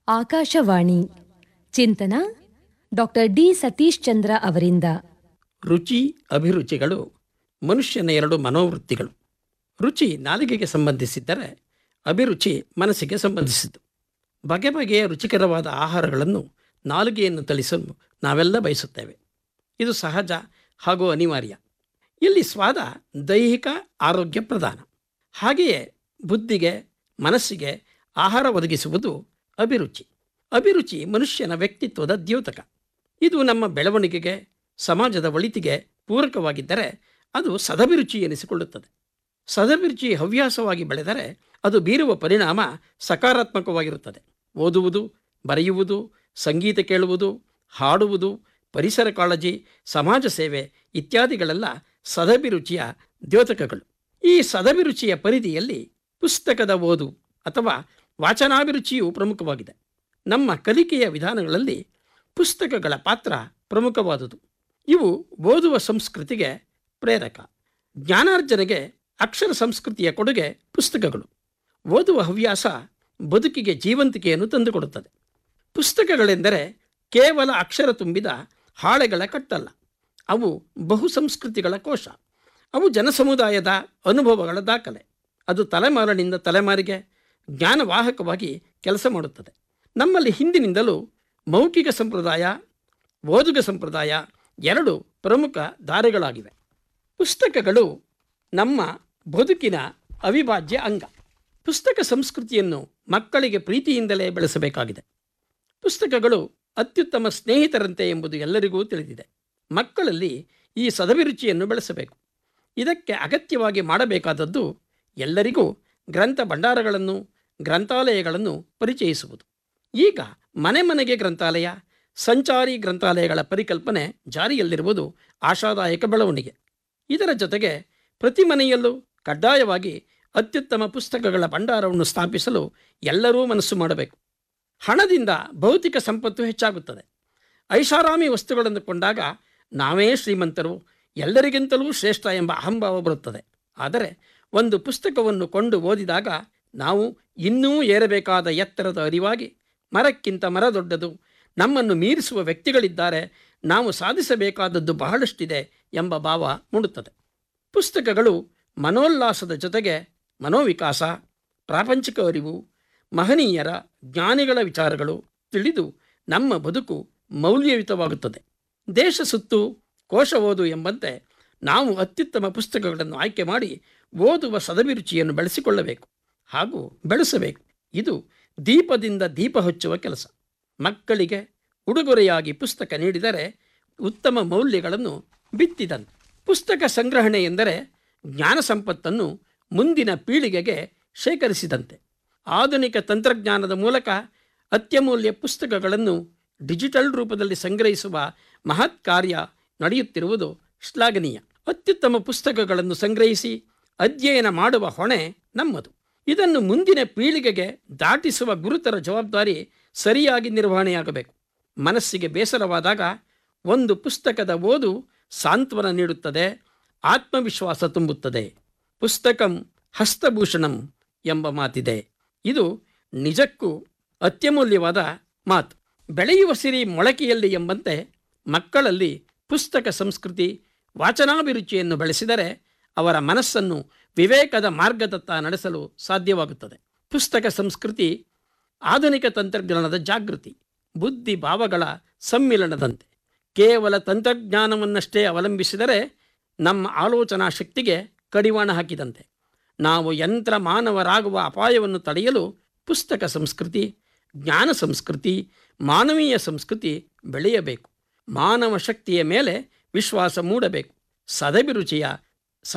ಆಕಾಶವಾಣಿ ಚಿಂತನ doctor D Satish ಚಂದ್ರ ಅವರಿಂದ ರುಚಿ ಅಭಿರುಚಿಗಳು ಮನುಷ್ಯನ ಎರಡು ಮನೋವೃತ್ತಿಗಳು ರುಚಿ ನಾಲಿಗೆಗೆ ಸಂಬಂಧಿಸಿದ್ದರೆ ಅಭಿರುಚಿ ಮನಸ್ಸಿಗೆ ಸಂಬಂಧಿಸಿದ್ದು ಬಗೆ ಬಗೆಯ ರುಚಿಕರವಾದ ಆಹಾರಗಳನ್ನು ನಾಲಿಗೆಯನ್ನು ತಳಿಸಲು ನಾವೆಲ್ಲ ಬಯಸುತ್ತೇವೆ ಇದು ಸಹಜ ಹಾಗೂ ಅನಿವಾರ್ಯ ಇಲ್ಲಿ ಸ್ವಾದ ದೈಹಿಕ ಆರೋಗ್ಯ ಪ್ರಧಾನ ಹಾಗೆಯೇ ಬುದ್ಧಿಗೆ ಮನಸ್ಸಿಗೆ ಆಹಾರ ಒದಗಿಸುವುದು ಅಭಿರುಚಿ ಅಭಿರುಚಿ ಮನುಷ್ಯನ ವ್ಯಕ್ತಿತ್ವದ ದ್ಯೋತಕ ಇದು ನಮ್ಮ ಬೆಳವಣಿಗೆಗೆ ಸಮಾಜದ ಒಳಿತಿಗೆ ಪೂರಕವಾಗಿದ್ದರೆ ಅದು ಸದಭಿರುಚಿ ಎನಿಸಿಕೊಳ್ಳುತ್ತದೆ ಸದಭಿರುಚಿ ಹವ್ಯಾಸವಾಗಿ ಬೆಳೆದರೆ ಅದು ಬೀರುವ ಪರಿಣಾಮ ಸಕಾರಾತ್ಮಕವಾಗಿರುತ್ತದೆ ಓದುವುದು ಬರೆಯುವುದು ಸಂಗೀತ ಕೇಳುವುದು ಹಾಡುವುದು ಪರಿಸರ ಕಾಳಜಿ ಸಮಾಜ ಸೇವೆ ಇತ್ಯಾದಿಗಳೆಲ್ಲ ಸದಭಿರುಚಿಯ ದ್ಯೋತಕಗಳು ಈ ಸದಭಿರುಚಿಯ ಪರಿಧಿಯಲ್ಲಿ ಪುಸ್ತಕದ ಓದು ಅಥವಾ ವಾಚನಾಭಿರುಚಿಯು ಪ್ರಮುಖವಾಗಿದೆ ನಮ್ಮ ಕಲಿಕೆಯ ವಿಧಾನಗಳಲ್ಲಿ ಪುಸ್ತಕಗಳ ಪಾತ್ರ ಪ್ರಮುಖವಾದುದು ಇವು ಓದುವ ಸಂಸ್ಕೃತಿಗೆ ಪ್ರೇರಕ ಜ್ಞಾನಾರ್ಜನೆಗೆ ಅಕ್ಷರ ಸಂಸ್ಕೃತಿಯ ಕೊಡುಗೆ ಪುಸ್ತಕಗಳು ಓದುವ ಹವ್ಯಾಸ ಬದುಕಿಗೆ ಜೀವಂತಿಕೆಯನ್ನು ತಂದುಕೊಡುತ್ತದೆ ಪುಸ್ತಕಗಳೆಂದರೆ ಕೇವಲ ಅಕ್ಷರ ತುಂಬಿದ ಹಾಳೆಗಳ ಕಟ್ಟಲ್ಲ ಅವು ಬಹು ಸಂಸ್ಕೃತಿಗಳ ಕೋಶ ಅವು ಜನಸಮುದಾಯದ ಅನುಭವಗಳ ದಾಖಲೆ ಅದು ತಲೆಮಾರಿನಿಂದ ತಲೆಮಾರಿಗೆ ಜ್ಞಾನವಾಹಕವಾಗಿ ಕೆಲಸ ಮಾಡುತ್ತದೆ ನಮ್ಮಲ್ಲಿ ಹಿಂದಿನಿಂದಲೂ ಮೌಖಿಕ ಸಂಪ್ರದಾಯ ಓದುಗ ಸಂಪ್ರದಾಯ ಎರಡು ಪ್ರಮುಖ ದಾರಿಗಳಾಗಿವೆ ಪುಸ್ತಕಗಳು ನಮ್ಮ ಬದುಕಿನ ಅವಿಭಾಜ್ಯ ಅಂಗ ಪುಸ್ತಕ ಸಂಸ್ಕೃತಿಯನ್ನು ಮಕ್ಕಳಿಗೆ ಪ್ರೀತಿಯಿಂದಲೇ ಬೆಳೆಸಬೇಕಾಗಿದೆ ಪುಸ್ತಕಗಳು ಅತ್ಯುತ್ತಮ ಸ್ನೇಹಿತರಂತೆ ಎಂಬುದು ಎಲ್ಲರಿಗೂ ತಿಳಿದಿದೆ ಮಕ್ಕಳಲ್ಲಿ ಈ ಸದಭಿರುಚಿಯನ್ನು ಬೆಳೆಸಬೇಕು ಇದಕ್ಕೆ ಅಗತ್ಯವಾಗಿ ಮಾಡಬೇಕಾದದ್ದು ಎಲ್ಲರಿಗೂ ಗ್ರಂಥ ಭಂಡಾರಗಳನ್ನು ಗ್ರಂಥಾಲಯಗಳನ್ನು ಪರಿಚಯಿಸುವುದು ಈಗ ಮನೆ ಮನೆಗೆ ಗ್ರಂಥಾಲಯ ಸಂಚಾರಿ ಗ್ರಂಥಾಲಯಗಳ ಪರಿಕಲ್ಪನೆ ಜಾರಿಯಲ್ಲಿರುವುದು ಆಶಾದಾಯಕ ಬೆಳವಣಿಗೆ ಇದರ ಜೊತೆಗೆ ಪ್ರತಿ ಮನೆಯಲ್ಲೂ ಕಡ್ಡಾಯವಾಗಿ ಅತ್ಯುತ್ತಮ ಪುಸ್ತಕಗಳ ಭಂಡಾರವನ್ನು ಸ್ಥಾಪಿಸಲು ಎಲ್ಲರೂ ಮನಸ್ಸು ಮಾಡಬೇಕು ಹಣದಿಂದ ಭೌತಿಕ ಸಂಪತ್ತು ಹೆಚ್ಚಾಗುತ್ತದೆ ಐಷಾರಾಮಿ ವಸ್ತುಗಳನ್ನು ಕೊಂಡಾಗ ನಾವೇ ಶ್ರೀಮಂತರು ಎಲ್ಲರಿಗಿಂತಲೂ ಶ್ರೇಷ್ಠ ಎಂಬ ಅಹಂಭಾವ ಬರುತ್ತದೆ ಆದರೆ ಒಂದು ಪುಸ್ತಕವನ್ನು ಕೊಂಡು ಓದಿದಾಗ ನಾವು ಇನ್ನೂ ಏರಬೇಕಾದ ಎತ್ತರದ ಅರಿವಾಗಿ ಮರಕ್ಕಿಂತ ಮರ ದೊಡ್ಡದು ನಮ್ಮನ್ನು ಮೀರಿಸುವ ವ್ಯಕ್ತಿಗಳಿದ್ದಾರೆ ನಾವು ಸಾಧಿಸಬೇಕಾದದ್ದು ಬಹಳಷ್ಟಿದೆ ಎಂಬ ಭಾವ ಮೂಡುತ್ತದೆ ಪುಸ್ತಕಗಳು ಮನೋಲ್ಲಾಸದ ಜೊತೆಗೆ ಮನೋವಿಕಾಸ ಪ್ರಾಪಂಚಿಕ ಅರಿವು ಮಹನೀಯರ ಜ್ಞಾನಿಗಳ ವಿಚಾರಗಳು ತಿಳಿದು ನಮ್ಮ ಬದುಕು ಮೌಲ್ಯಯುತವಾಗುತ್ತದೆ ದೇಶ ಸುತ್ತು ಕೋಶ ಓದು ಎಂಬಂತೆ ನಾವು ಅತ್ಯುತ್ತಮ ಪುಸ್ತಕಗಳನ್ನು ಆಯ್ಕೆ ಮಾಡಿ ಓದುವ ಸದಭಿರುಚಿಯನ್ನು ಬೆಳೆಸಿಕೊಳ್ಳಬೇಕು ಹಾಗೂ ಬೆಳೆಸಬೇಕು ಇದು ದೀಪದಿಂದ ದೀಪ ಹಚ್ಚುವ ಕೆಲಸ ಮಕ್ಕಳಿಗೆ ಉಡುಗೊರೆಯಾಗಿ ಪುಸ್ತಕ ನೀಡಿದರೆ ಉತ್ತಮ ಮೌಲ್ಯಗಳನ್ನು ಬಿತ್ತಿದಂತೆ ಪುಸ್ತಕ ಸಂಗ್ರಹಣೆ ಎಂದರೆ ಜ್ಞಾನ ಸಂಪತ್ತನ್ನು ಮುಂದಿನ ಪೀಳಿಗೆಗೆ ಶೇಖರಿಸಿದಂತೆ ಆಧುನಿಕ ತಂತ್ರಜ್ಞಾನದ ಮೂಲಕ ಅತ್ಯಮೂಲ್ಯ ಪುಸ್ತಕಗಳನ್ನು ಡಿಜಿಟಲ್ ರೂಪದಲ್ಲಿ ಸಂಗ್ರಹಿಸುವ ಮಹತ್ ಕಾರ್ಯ ನಡೆಯುತ್ತಿರುವುದು ಶ್ಲಾಘನೀಯ ಅತ್ಯುತ್ತಮ ಪುಸ್ತಕಗಳನ್ನು ಸಂಗ್ರಹಿಸಿ ಅಧ್ಯಯನ ಮಾಡುವ ಹೊಣೆ ನಮ್ಮದು ಇದನ್ನು ಮುಂದಿನ ಪೀಳಿಗೆಗೆ ದಾಟಿಸುವ ಗುರುತರ ಜವಾಬ್ದಾರಿ ಸರಿಯಾಗಿ ನಿರ್ವಹಣೆಯಾಗಬೇಕು ಮನಸ್ಸಿಗೆ ಬೇಸರವಾದಾಗ ಒಂದು ಪುಸ್ತಕದ ಓದು ಸಾಂತ್ವನ ನೀಡುತ್ತದೆ ಆತ್ಮವಿಶ್ವಾಸ ತುಂಬುತ್ತದೆ ಪುಸ್ತಕಂ ಹಸ್ತಭೂಷಣಂ ಎಂಬ ಮಾತಿದೆ ಇದು ನಿಜಕ್ಕೂ ಅತ್ಯಮೂಲ್ಯವಾದ ಮಾತು ಬೆಳೆಯುವ ಸಿರಿ ಮೊಳಕೆಯಲ್ಲಿ ಎಂಬಂತೆ ಮಕ್ಕಳಲ್ಲಿ ಪುಸ್ತಕ ಸಂಸ್ಕೃತಿ ವಾಚನಾಭಿರುಚಿಯನ್ನು ಬೆಳೆಸಿದರೆ ಅವರ ಮನಸ್ಸನ್ನು ವಿವೇಕದ ಮಾರ್ಗದತ್ತ ನಡೆಸಲು ಸಾಧ್ಯವಾಗುತ್ತದೆ ಪುಸ್ತಕ ಸಂಸ್ಕೃತಿ ಆಧುನಿಕ ತಂತ್ರಜ್ಞಾನದ ಜಾಗೃತಿ ಬುದ್ಧಿ ಭಾವಗಳ ಸಮ್ಮಿಲನದಂತೆ ಕೇವಲ ತಂತ್ರಜ್ಞಾನವನ್ನಷ್ಟೇ ಅವಲಂಬಿಸಿದರೆ ನಮ್ಮ ಆಲೋಚನಾ ಶಕ್ತಿಗೆ ಕಡಿವಾಣ ಹಾಕಿದಂತೆ ನಾವು ಯಂತ್ರ ಮಾನವರಾಗುವ ಅಪಾಯವನ್ನು ತಡೆಯಲು ಪುಸ್ತಕ ಸಂಸ್ಕೃತಿ ಜ್ಞಾನ ಸಂಸ್ಕೃತಿ ಮಾನವೀಯ ಸಂಸ್ಕೃತಿ ಬೆಳೆಯಬೇಕು ಮಾನವ ಶಕ್ತಿಯ ಮೇಲೆ ವಿಶ್ವಾಸ ಮೂಡಬೇಕು ಸದಭಿರುಚಿಯ